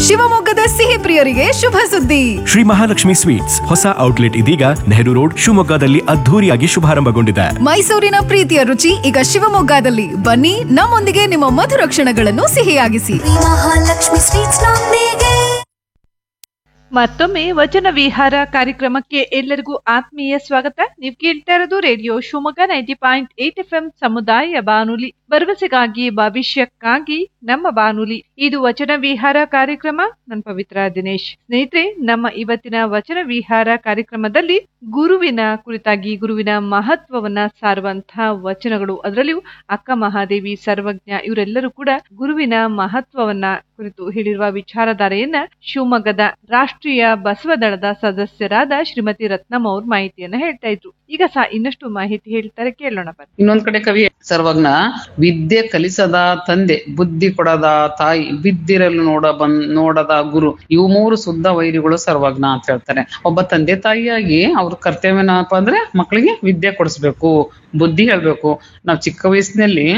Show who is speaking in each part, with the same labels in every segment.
Speaker 1: ಶಿವಮೊಗ್ಗದ ಸಿಹಿ ಪ್ರಿಯರಿಗೆ ಶುಭ ಸುದ್ದಿ
Speaker 2: ಶ್ರೀ ಮಹಾಲಕ್ಷ್ಮಿ ಸ್ವೀಟ್ಸ್ ಹೊಸ ಔಟ್ಲೆಟ್ ಇದೀಗ ನೆಹರು ರೋಡ್ ಶಿವಮೊಗ್ಗದಲ್ಲಿ ಅದ್ಧೂರಿಯಾಗಿ ಶುಭಾರಂಭಗೊಂಡಿದೆ
Speaker 1: ಮೈಸೂರಿನ ಪ್ರೀತಿಯ ರುಚಿ ಈಗ ಶಿವಮೊಗ್ಗದಲ್ಲಿ ಬನ್ನಿ ನಮ್ಮೊಂದಿಗೆ ನಿಮ್ಮ ಮಧುರ ಕ್ಷಣಗಳನ್ನು ಸಿಹಿಯಾಗಿಸಿ
Speaker 3: ಮಹಾಲಕ್ಷ್ಮಿ ಸ್ವೀಟ್ಸ್ ನೊಂದಿಗೆ
Speaker 4: ಮತ್ತೊಮ್ಮೆ ವಚನ ವಿಹಾರ ಕಾರ್ಯಕ್ರಮಕ್ಕೆ ಎಲ್ಲರಿಗೂ ಆತ್ಮೀಯ ಸ್ವಾಗತ ನೀವು ಕೇಳ್ತಾ ಇರೋದು radio Shivamogga ninety point eight F M ಸಮುದಾಯ ಬಾನುಲಿ ಭರವಸೆಗಾಗಿ ಭವಿಷ್ಯಕ್ಕಾಗಿ ನಮ್ಮ ಬಾನುಲಿ ಇದು ವಚನ ವಿಹಾರ ಕಾರ್ಯಕ್ರಮ ನನ್ನ ಪವಿತ್ರ ದಿನೇಶ್ ಸ್ನೇಹಿತರೆ ನಮ್ಮ ಇವತ್ತಿನ ವಚನ ವಿಹಾರ ಕಾರ್ಯಕ್ರಮದಲ್ಲಿ ಗುರುವಿನ ಕುರಿತಾಗಿ ಗುರುವಿನ ಮಹತ್ವವನ್ನ ಸಾರುವಂತಹ ವಚನಗಳು ಅದರಲ್ಲಿಯೂ ಅಕ್ಕ ಮಹಾದೇವಿ ಸರ್ವಜ್ಞ ಇವರೆಲ್ಲರೂ ಕೂಡ ಗುರುವಿನ ಮಹತ್ವವನ್ನ ಕುರಿತು ಹೇಳಿರುವ ವಿಚಾರಧಾರೆಯನ್ನ ಶಿವಮೊಗ್ಗದ ರಾಷ್ಟ್ರೀಯ ಬಸವ ದಳದ ಸದಸ್ಯರಾದ ಶ್ರೀಮತಿ ರತ್ನಮ್ಮ ಅವ್ರ ಮಾಹಿತಿಯನ್ನ ಹೇಳ್ತಾ ಇದ್ರು ಈಗ ಸಹ ಇನ್ನಷ್ಟು ಮಾಹಿತಿ ಹೇಳ್ತಾರೆ ಕೇಳೋಣ ಬನ್ನಿ
Speaker 5: ಇನ್ನೊಂದ್ ಕಡೆ ಕವಿ ಸರ್ವಜ್ಞ ವಿದ್ಯೆ ಕಲಿಸದ ತಂದೆ ಬುದ್ಧಿ ಕೊಡದ ತಾಯಿ ಬಿದ್ದಿರಲು ನೋಡ ಬಂದ್ ನೋಡದ ಗುರು ಇವು ಮೂರು ಶುದ್ಧ ವೈರಿಗಳು ಸರ್ವಜ್ಞ ಅಂತ ಹೇಳ್ತಾರೆ ಒಬ್ಬ ತಂದೆ ತಾಯಿಯಾಗಿ ಅವ್ರ ಕರ್ತವ್ಯ ಏನಪ್ಪ ಅಂದ್ರೆ ಮಕ್ಕಳಿಗೆ ವಿದ್ಯೆ ಕೊಡಿಸ್ಬೇಕು ಬುದ್ಧಿ ಹೇಳ್ಬೇಕು ನಾವು ಚಿಕ್ಕ ವಯಸ್ಸಿನಲ್ಲಿ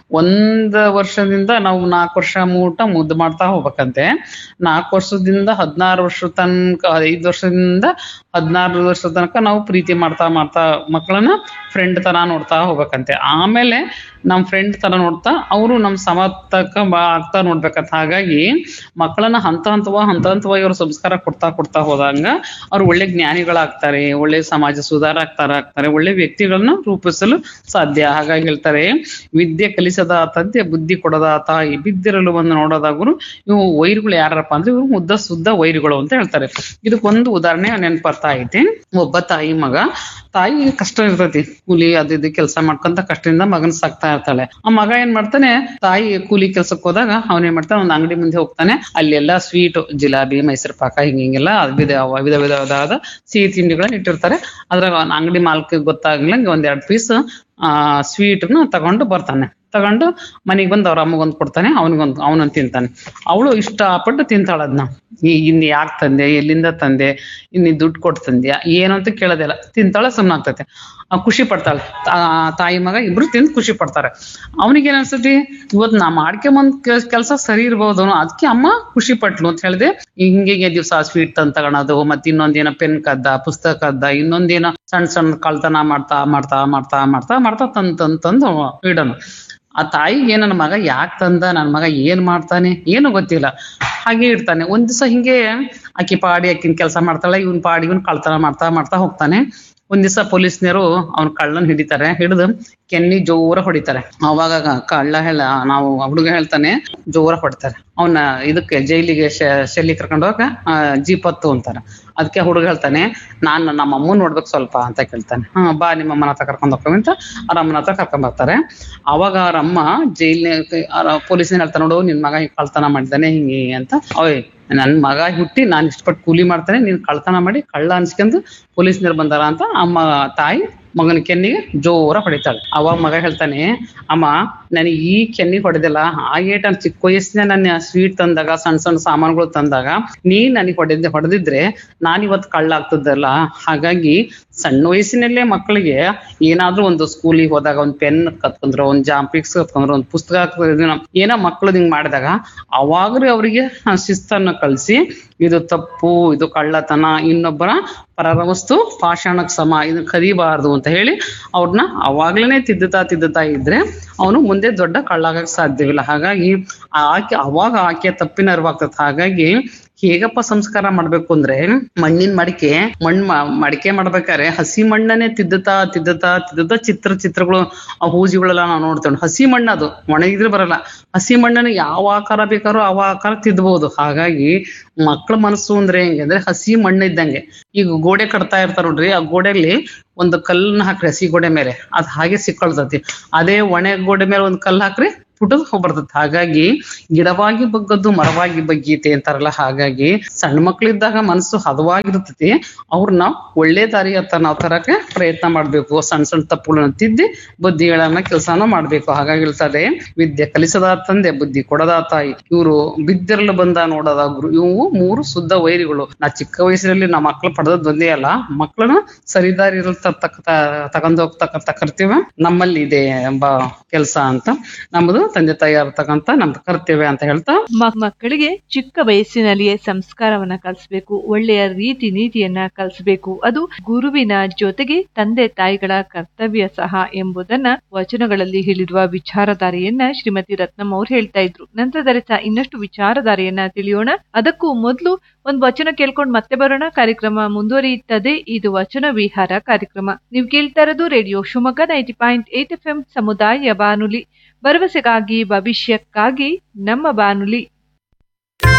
Speaker 5: ಒಂದ್ ವರ್ಷದಿಂದ ನಾವು ನಾಲ್ಕು ವರ್ಷ ಮೂಟ ಮುದ್ದು ಮಾಡ್ತಾ ಹೋಗ್ಬೇಕಂತೆ ನಾಲ್ಕು ವರ್ಷದಿಂದ ಹದಿನಾರು ವರ್ಷ ತನಕ ಐದು ವರ್ಷದಿಂದ ಹದಿನಾರು ವರ್ಷದ ತನಕ ನಾವು ಪ್ರೀತಿ ಮಾಡ್ತಾ ಮಾಡ್ತಾ ಮಕ್ಕಳನ್ನ ಫ್ರೆಂಡ್ ತರ ನೋಡ್ತಾ ಹೋಗ್ಬೇಕಂತೆ ಆಮೇಲೆ ನಮ್ ಫ್ರೆಂಡ್ ತರ ನೋಡ್ತಾ ಅವರು ನಮ್ ಸಮತಕ್ಕ ಬಾ ಆಗ್ತಾ ನೋಡ್ಬೇಕಂತ ಹಾಗಾಗಿ ಮಕ್ಕಳನ್ನ ಹಂತ ಹಂತವ ಹಂತ ಹಂತವಾಗಿ ಅವ್ರ ಸಂಸ್ಕಾರ ಕೊಡ್ತಾ ಕೊಡ್ತಾ ಹೋದಂಗ ಅವ್ರು ಒಳ್ಳೆ ಜ್ಞಾನಿಗಳಾಗ್ತಾರೆ ಒಳ್ಳೆ ಸಮಾಜ ಸುಧಾರ ಆಗ್ತಾರ ಆಗ್ತಾರೆ ಒಳ್ಳೆ ವ್ಯಕ್ತಿಗಳನ್ನ ರೂಪಿಸಲು ಸಾಧ್ಯ ಹಾಗಾಗಿ ಹೇಳ್ತಾರೆ ವಿದ್ಯೆ ಕಲಿಸದ ತಂದೆ ಬುದ್ಧಿ ಕೊಡದ ತಾಯಿ ಬಿದ್ದಿರಲು ಬಂದು ನೋಡೋದ ಗುರು ಇವು ವೈರಿಗಳು ಯಾರಪ್ಪ ಅಂದ್ರೆ ಇವ್ರು ಮುದ್ದ ಶುದ್ಧ ವೈರಿಗಳು ಅಂತ ಹೇಳ್ತಾರೆ ಇದಕ್ಕೊಂದು ಉದಾಹರಣೆ ನೆನಪರ್ತಾ ಐತೆ ಒಬ್ಬ ತಾಯಿ ಮಗ ತಾಯಿ ಕಷ್ಟ ಇರ್ತೈತಿ ಕೂಲಿ ಅದು ಇದು ಕೆಲಸ ಮಾಡ್ಕೊಂತ ಕಷ್ಟದಿಂದ ಮಗನ ಸಾಕ್ತಾ ಇರ್ತಾಳೆ ಆ ಮಗ ಏನ್ ಮಾಡ್ತಾನೆ ತಾಯಿ ಕೂಲಿ ಕೆಲ್ಸಕ್ಕೆ ಹೋದಾಗ ಅವನ್ ಏನ್ ಮಾಡ್ತಾನೆ ಒಂದ್ ಅಂಗಡಿ ಮುಂದೆ ಹೋಗ್ತಾನೆ ಅಲ್ಲೆಲ್ಲ ಸ್ವೀಟ್ ಜಿಲಾಬಿ ಮೈಸೂರು ಪಾಕ ಹಿಂಗ ಹಿಂಗೆಲ್ಲ ವಿಧ ವಿಧ ವಿಧವಾದ ಸಿಹಿ ತಿಂಡಿಗಳನ್ನ ಇಟ್ಟಿರ್ತಾರೆ ಅದ್ರಾಗ ಅವ್ನ ಅಂಗಡಿ ಮಾಲ್ಕ್ ಗೊತ್ತಾಗ್ಲಂಗೆ ಒಂದ್ ಎರಡ್ ಪೀಸ್ ಆ ಸ್ವೀಟ್ನ ತಗೊಂಡು ಬರ್ತಾನೆ ತಗೊಂಡು ಮನೆಗೆ ಬಂದು ಅವ್ರ ಅಮ್ಮಗೊಂದು ಕೊಡ್ತಾನೆ ಅವನಿಗೊಂದು ಅವನೊಂದು ತಿಂತಾನೆ ಅವಳು ಇಷ್ಟಪಟ್ಟು ತಿಂತಾಳ ಅದನ್ನ ಈ ಇನ್ ಯಾಕೆ ತಂದೆ ಎಲ್ಲಿಂದ ತಂದೆ ಇನ್ನು ದುಡ್ಡು ಕೊಟ್ಟು ತಂದ್ಯಾ ಏನು ಅಂತ ಕೇಳೋದಿಲ್ಲ ತಿಂತಾಳೆ ಸುಮ್ಮನೆ ಆಗ್ತೈತೆ ಆ ಖುಷಿ ಪಡ್ತಾಳೆ ಆ ತಾಯಿ ಮಗ ಇಬ್ರು ತಿಂದು ಖುಷಿ ಪಡ್ತಾರೆ ಅವನಿಗೆ ಏನ್ ಅನ್ಸತಿ ಇವತ್ತು ನಾ ಮಾಡ್ಕೊಂಬಂದ್ ಕೆಲಸ ಸರಿ ಇರ್ಬೋದು ಅದಕ್ಕೆ ಅಮ್ಮ ಖುಷಿ ಪಟ್ಲು ಅಂತ ಹೇಳಿದೆ ಹಿಂಗೆ ದಿವ್ಸ ಸ್ವೀಟ್ ತಂದ್ ತಗೊಳೋದು ಮತ್ತೆ ಇನ್ನೊಂದೇನೋ ಪೆನ್ ಕದ್ದ ಪುಸ್ತಕ ಕದ್ದ ಇನ್ನೊಂದೇನೋ ಸಣ್ಣ ಸಣ್ಣ ಕಳ್ತನ ಮಾಡ್ತಾ ಮಾಡ್ತಾ ಮಾಡ್ತಾ ಮಾಡ್ತಾ ಮಾಡ್ತಾ ತಂದ್ ತಂದ್ ತಂದು ಇಡೋನು ಆ ತಾಯಿಗೆ ನನ್ನ ಮಗ ಯಾಕೆ ತಂದ ನನ್ನ ಮಗ ಏನ್ ಮಾಡ್ತಾನೆ ಏನು ಗೊತ್ತಿಲ್ಲ ಹಾಗೆ ಇಡ್ತಾನೆ ಒಂದ್ ದಿವಸ ಹಿಂಗೆ ಆಕಿ ಪಾಡಿ ಆಕಿನ ಕೆಲಸ ಮಾಡ್ತಾಳೆ ಇವನ್ ಪಾಡಿ ಇವನ್ ಕಳ್ತನ ಮಾಡ್ತಾ ಮಾಡ್ತಾ ಹೋಗ್ತಾನೆ ಒಂದ್ ದಿವಸ ಪೊಲೀಸ್ನರು ಅವ್ನ ಕಳ್ಳನ್ ಹಿಡಿತಾರೆ ಹಿಡಿದು ಕೆನ್ನಿ ಜೋರ ಹೊಡಿತಾರೆ ಅವಾಗ ಕಳ್ಳ ಹೇಳ ನಾವು ಹುಡುಗ ಹೇಳ್ತಾನೆ ಜೋರ ಹೊಡಿತಾರೆ ಅವನ ಇದಕ್ಕೆ ಜೈಲಿಗೆ ಶೆಲ್ಲಿ ಕರ್ಕೊಂಡು ಹೋಗ ಜೀಪ್ ಹತ್ತು ಅಂತಾರ ಅದಕ್ಕೆ ಹುಡುಗ ಹೇಳ್ತಾನೆ ನಾನ್ ನಮ್ಮ ಅಮ್ಮನ್ ನೋಡ್ಬೇಕು ಸ್ವಲ್ಪ ಅಂತ ಕೇಳ್ತಾನೆ ಹಾ ಬಾ ನಿಮ್ಮ ಅಮ್ಮನ ಹತ್ರ ಕರ್ಕೊಂಡ್ ಹೋಗ್ತೀವಿ ಅಂತ ಅವ್ರ ಅಮ್ಮನ ಹತ್ರ ಕರ್ಕೊಂಡ್ ಬರ್ತಾರೆ ಅವಾಗ ಅವ್ರ ಅಮ್ಮ ಜೈಲ್ನ ಪೊಲೀಸ್ನ ಹೇಳ್ತಾನೆ ನೋಡು ನಿನ್ ಮಗ ಹಿಂಗ್ ಕಳ್ತನ ಮಾಡಿದ್ದಾನೆ ಹಿಂಗೆ ಅಂತ ಓಯ್ ನನ್ ಮಗ ಹುಟ್ಟಿ ನಾನ್ ಇಷ್ಟಪಟ್ಟು ಕೂಲಿ ಮಾಡ್ತಾನೆ ನೀನ್ ಕಳ್ತನ ಮಾಡಿ ಕಳ್ಳ ಅನ್ಸ್ಕೊಂಡು ಪೊಲೀಸ್ನರು ಬಂದಾರ ಅಂತ ಅಮ್ಮ ತಾಯಿ ಮಗನ ಕೆನ್ನಿಗೆ ಜೋರ ಹೊಡಿತಾಳೆ ಅವಾಗ ಮಗ ಹೇಳ್ತಾನೆ ಅಮ್ಮ ನನಗೆ ಈ ಕೆನ್ನಿ ಹೊಡೆದಿಲ್ಲ ಆ ಏಟ್ ನಾನು ಚಿಕ್ಕ ವಯಸ್ಸಿನ ನನ್ನ ಸ್ವೀಟ್ ತಂದಾಗ ಸಣ್ಣ ಸಣ್ಣ ಸಾಮಾನುಗಳು ತಂದಾಗ ನೀ ನನಗೆ ಹೊಡೆದ ಹೊಡೆದಿದ್ರೆ ನಾನ್ ಇವತ್ತು ಕಳ್ಳ ಆಗ್ತದಲ್ಲ ಹಾಗಾಗಿ ಸಣ್ಣ ವಯಸ್ಸಿನಲ್ಲೇ ಮಕ್ಕಳಿಗೆ ಏನಾದ್ರೂ ಒಂದು ಸ್ಕೂಲಿಗೆ ಹೋದಾಗ ಒಂದ್ ಪೆನ್ ಕತ್ಕೊಂಡ್ರ ಒಂದ್ ಜಾಂಪಿಕ್ಸ್ ಕತ್ಕೊಂಡ್ರ ಒಂದ್ ಪುಸ್ತಕ ಕತ್ಕೊಂಡ್ರ ಏನೋ ಮಕ್ಕಳು ಹಿಂಗ್ ಮಾಡಿದಾಗ ಅವಾಗ್ರಿ ಅವರಿಗೆ ಶಿಸ್ತನ್ನ ಕಲಿಸಿ ಇದು ತಪ್ಪು ಇದು ಕಳ್ಳತನ ಇನ್ನೊಬ್ಬರ ಪರರ ವಸ್ತು ಪಾಷಾಣಕ್ ಸಮ ಇದನ್ನ ಕದಿಬಾರ್ದು ಅಂತ ಹೇಳಿ ಅವ್ರನ್ನ ಅವಾಗ್ಲೇನೆ ತಿದ್ದುತ್ತಾ ತಿದ್ದುತ್ತಾ ಇದ್ರೆ ಅವನು ಮುಂದೆ ದೊಡ್ಡ ಕಳ್ಳಾಗಕ್ ಸಾಧ್ಯವಿಲ್ಲ ಹಾಗಾಗಿ ಆಕೆ ಅವಾಗ ಆಕೆ ತಪ್ಪಿನ ಅರಿವಾಗ್ತದೆ ಹಾಗಾಗಿ ಹೇಗಪ್ಪ ಸಂಸ್ಕಾರ ಮಾಡ್ಬೇಕು ಅಂದ್ರೆ ಮಣ್ಣಿನ ಮಡಿಕೆ ಮಣ್ ಮಡಿಕೆ ಮಾಡ್ಬೇಕಾದ್ರೆ ಹಸಿ ಮಣ್ಣನ್ನೇ ತಿದ್ದುತ್ತಾ ತಿದ್ದುತ್ತಾ ತಿದ್ದುತ್ತಾ ಚಿತ್ರ ಚಿತ್ರಗಳು ಆ ಹೂಜಿಗಳೆಲ್ಲ ನಾವು ನೋಡ್ತೇವೆ ಹಸಿ ಮಣ್ಣು ಅದು ಒಣಗಿದ್ರೆ ಬರಲ್ಲ ಹಸಿ ಮಣ್ಣನ್ನ ಯಾವ ಆಕಾರ ಬೇಕಾದ್ರೂ ಆ ಆಕಾರ ತಿದ್ದಬಹುದು ಹಾಗಾಗಿ ಮಕ್ಕಳ ಮನಸ್ಸು ಅಂದ್ರೆ ಹೆಂಗೆ ಅಂದ್ರೆ ಹಸಿ ಮಣ್ಣು ಇದ್ದಂಗೆ ಈಗ ಗೋಡೆ ಕಟ್ತಾ ಇರ್ತಾರ ನೋಡ್ರಿ ಆ ಗೋಡೆಯಲ್ಲಿ ಒಂದು ಕಲ್ಲನ್ನ ಹಾಕ್ರಿ ಹಸಿ ಗೋಡೆ ಮೇಲೆ ಅದ್ ಹಾಗೆ ಸಿಕ್ಕೊಳ್ತತಿ ಅದೇ ಒಣೆ ಗೋಡೆ ಮೇಲೆ ಒಂದ್ ಕಲ್ಲು ಹಾಕ್ರಿ ಪುಟದ್ ಹೋಗ್ಬರ್ತೈತಿ ಹಾಗಾಗಿ ಗಿಡವಾಗಿ ಬಗ್ಗದ್ದು ಮರವಾಗಿ ಬಗ್ಗೀತೆ ಅಂತಾರಲ್ಲ ಹಾಗಾಗಿ ಸಣ್ಣ ಮಕ್ಳಿದ್ದಾಗ ಮನಸ್ಸು ಹದವಾಗಿರ್ತೈತಿ ಅವ್ರನ್ನ ಒಳ್ಳೆ ದಾರಿ ಹತ್ತ ನಾವ್ ತರಕ್ಕೆ ಪ್ರಯತ್ನ ಮಾಡ್ಬೇಕು ಸಣ್ಣ ಸಣ್ಣ ತಪ್ಪುಗಳನ್ನ ತಿದ್ದಿ ಬುದ್ಧಿಗಳನ್ನ ಕೆಲಸನ ಮಾಡ್ಬೇಕು ಹಾಗಾಗಿ ಹೇಳ್ತಾರೆ ವಿದ್ಯೆ ಕಲಿಸದ ತಂದೆ ಬುದ್ಧಿ ಕೊಡದ ತಾಯಿ ಇವರು ಬಿದ್ದಿರಲು ಬಂದ ನೋಡದ ಗುರು ಇವು ಮೂರು ಶುದ್ಧ ವೈರಿಗಳು ನಾ ಚಿಕ್ಕ ವಯಸ್ಸಿನಲ್ಲಿ ನಮ್ಮ ಮಕ್ಳು ಪಡೆದದ್ ಒಂದೇ ಅಲ್ಲ ಮಕ್ಕಳನ್ನ ಸರಿದಾರಿ ತಕ್ಕ ತಗೊಂಡು ಹೋಗ್ತಕ್ಕಂಥ ಕರ್ತವ್ಯ ನಮ್ಮಲ್ಲಿ ಇದೆ ಎಂಬ ಕೆಲಸ ಅಂತ ನಮ್ಮದು ತಂದೆ ತಾಯಿ ಇರ್ತಕ್ಕಂಥ ನಮ್ದು ಕರ್ತವ್ಯ ಅಂತ ಹೇಳ್ತಾ
Speaker 4: ಮ- ಮಕ್ಕಳಿಗೆ ಚಿಕ್ಕ ವಯಸ್ಸಿನಲ್ಲಿಯೇ ಸಂಸ್ಕಾರವನ್ನ ಕಲಿಸ್ಬೇಕು ಒಳ್ಳೆಯ ರೀತಿ ನೀತಿಯನ್ನ ಕಲಿಸ್ಬೇಕು ಅದು ಗುರುವಿನ ಜೊತೆಗೆ ತಂದೆ ತಾಯಿಗಳ ಕರ್ತವ್ಯ ಸಹ ಎಂಬುದನ್ನ ವಚನಗಳಲ್ಲಿ ಹೇಳಿರುವ ವಿಚಾರಧಾರೆಯನ್ನ ಶ್ರೀಮತಿ ರತ್ನಂ ಅವ್ರು ಹೇಳ್ತಾ ಇದ್ರು ನಂತರದಲ್ಲಿ ಸಹ ಇನ್ನಷ್ಟು ವಿಚಾರಧಾರೆಯನ್ನ ತಿಳಿಯೋಣ ಅದಕ್ಕೂ ಮೊದಲು ಒಂದ್ ವಚನ ಕೇಳ್ಕೊಂಡ್ ಮತ್ತೆ ಬರೋಣ ಕಾರ್ಯಕ್ರಮ ಮುಂದುವರಿಯುತ್ತದೆ ಇದು ವಚನ ವಿಹಾರ ಕಾರ್ಯಕ್ರಮ ನೀವು ಕೇಳ್ತಾ ಇರೋದು radio Shivamogga ninety point eight F M ಸಮುದಾಯ ಬಾನುಲಿ ಭರವಸೆಗಾಗಿ ಭವಿಷ್ಯಕ್ಕಾಗಿ ನಮ್ಮ ಬಾನುಲಿ